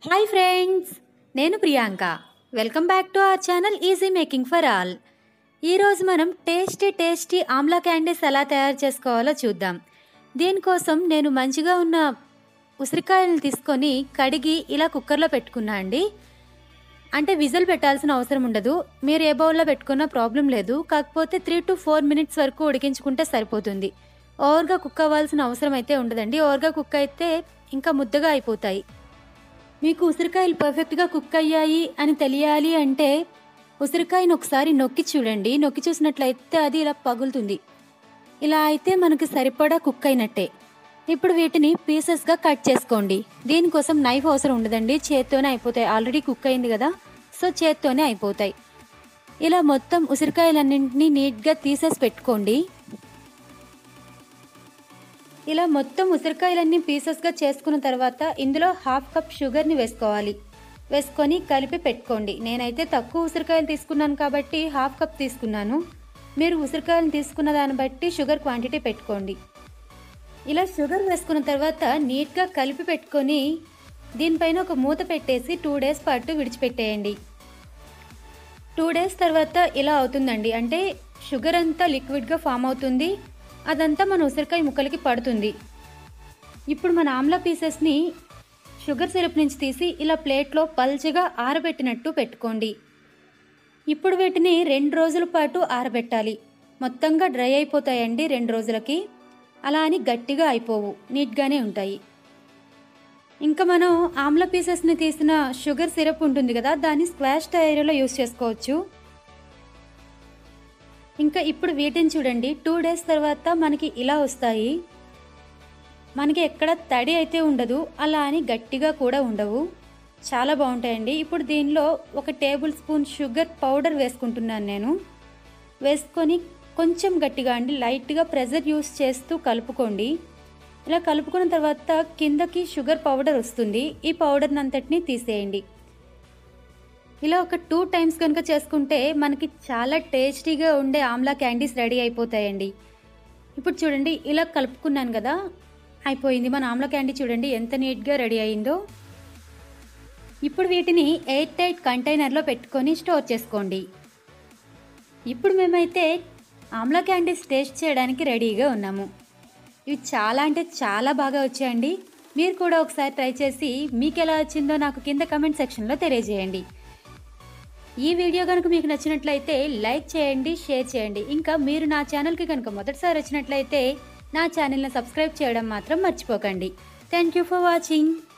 hi friends నేను Priyanka welcome back to our channel easy making for all ఈరోజు మనం tasty tasty Amla candies ఎలా తయారు చేసుకోవాలో చూద్దాం దీనికోసం నేను మంచిగా ఉన్న ఉసిరికాయలను తీసుకొని కడిగి ఇలా కుక్కర్లో పెట్టుకున్నా అండి అంటే విజిల్ పెట్టాల్సిన అవసరం ఉండదు మీరు ఏ బౌల్లో పెట్టుకున్నా ప్రాబ్లం లేదు కాకపోతే త్రీ టు ఫోర్ మినిట్స్ వరకు ఉడికించుకుంటే సరిపోతుంది ఓవర్గా కుక్ అవ్వాల్సిన అవసరం అయితే ఉండదండి ఓవర్గా కుక్ అయితే ఇంకా ముద్దగా అయిపోతాయి మీకు ఉసిరికాయలు పర్ఫెక్ట్గా కుక్ అయ్యాయి అని తెలియాలి అంటే ఉసిరికాయను ఒకసారి నొక్కి చూడండి నొక్కి చూసినట్లయితే అది ఇలా పగులుతుంది ఇలా అయితే మనకి సరిపడా కుక్ అయినట్టే ఇప్పుడు వీటిని పీసెస్గా కట్ చేసుకోండి దీనికోసం నైఫ్ అవసరం ఉండదండి చేత్తోనే అయిపోతాయి ఆల్రెడీ కుక్ అయింది కదా సో చేత్తోనే అయిపోతాయి ఇలా మొత్తం ఉసిరికాయలన్నింటినీ నీట్గా తీసేసి పెట్టుకోండి ఇలా మొత్తం ఉసిరికాయలన్నీ పీసెస్గా చేసుకున్న తర్వాత ఇందులో హాఫ్ కప్ షుగర్ని వేసుకోవాలి వేసుకొని కలిపి పెట్టుకోండి నేనైతే తక్కువ ఉసిరికాయలు తీసుకున్నాను కాబట్టి హాఫ్ కప్ తీసుకున్నాను మీరు ఉసిరికాయలు తీసుకున్న దాన్ని బట్టి షుగర్ క్వాంటిటీ పెట్టుకోండి ఇలా షుగర్ వేసుకున్న తర్వాత నీట్గా కలిపి పెట్టుకొని దీనిపైన ఒక మూత పెట్టేసి టూ డేస్ పాటు విడిచిపెట్టేయండి టూ డేస్ తర్వాత ఇలా అవుతుందండి అంటే షుగర్ అంతా లిక్విడ్గా ఫామ్ అవుతుంది అదంతా మన ఉసిరికాయ ముక్కలకి పడుతుంది ఇప్పుడు మన ఆమ్లా పీసెస్ని షుగర్ సిరప్ నుంచి తీసి ఇలా ప్లేట్లో పల్చగా ఆరబెట్టినట్టు పెట్టుకోండి ఇప్పుడు వీటిని రెండు రోజుల పాటు ఆరబెట్టాలి మొత్తంగా డ్రై అయిపోతాయండి రెండు రోజులకి అలా అని గట్టిగా అయిపోవు నీట్గానే ఉంటాయి ఇంకా మనం ఆమ్లా పీసెస్ని తీసిన షుగర్ సిరప్ ఉంటుంది కదా దాన్ని స్క్వాష్ తయారీలో యూస్ చేసుకోవచ్చు ఇంకా ఇప్పుడు వీటిని చూడండి టూ డేస్ తర్వాత మనకి ఇలా వస్తాయి మనకి ఎక్కడ తడి అయితే ఉండదు అలా అని గట్టిగా కూడా ఉండవు చాలా బాగుంటాయండి ఇప్పుడు దీనిలో ఒక టేబుల్ స్పూన్ షుగర్ పౌడర్ వేసుకుంటున్నాను నేను వేసుకొని కొంచెం గట్టిగా అండి లైట్గా ప్రెజర్ యూస్ చేస్తూ కలుపుకోండి ఇలా కలుపుకున్న తర్వాత కిందకి షుగర్ పౌడర్ వస్తుంది ఈ పౌడర్ని అంతటిని తీసేయండి ఇలా ఒక టూ టైమ్స్ కనుక చేసుకుంటే మనకి చాలా టేస్టీగా ఉండే ఆమ్లా క్యాండీస్ రెడీ అయిపోతాయండి ఇప్పుడు చూడండి ఇలా కలుపుకున్నాను కదా అయిపోయింది మన ఆమ్లా క్యాండీ చూడండి ఎంత నీట్గా రెడీ అయిందో ఇప్పుడు వీటిని ఎయిర్ టైట్ కంటైనర్లో పెట్టుకొని స్టోర్ చేసుకోండి ఇప్పుడు మేమైతే ఆమ్లా క్యాండీస్ టేస్ట్ చేయడానికి రెడీగా ఉన్నాము ఇవి చాలా అంటే చాలా బాగా వచ్చాయండి మీరు కూడా ఒకసారి ట్రై చేసి మీకు ఎలా వచ్చిందో నాకు కింద కమెంట్ సెక్షన్లో తెలియజేయండి ఈ వీడియో కనుక మీకు నచ్చినట్లయితే లైక్ చేయండి షేర్ చేయండి ఇంకా మీరు నా ఛానల్కి కనుక మొదటిసారి వచ్చినట్లయితే నా ఛానల్ని సబ్స్క్రైబ్ చేయడం మాత్రం మర్చిపోకండి థ్యాంక్ యూ ఫర్ వాచింగ్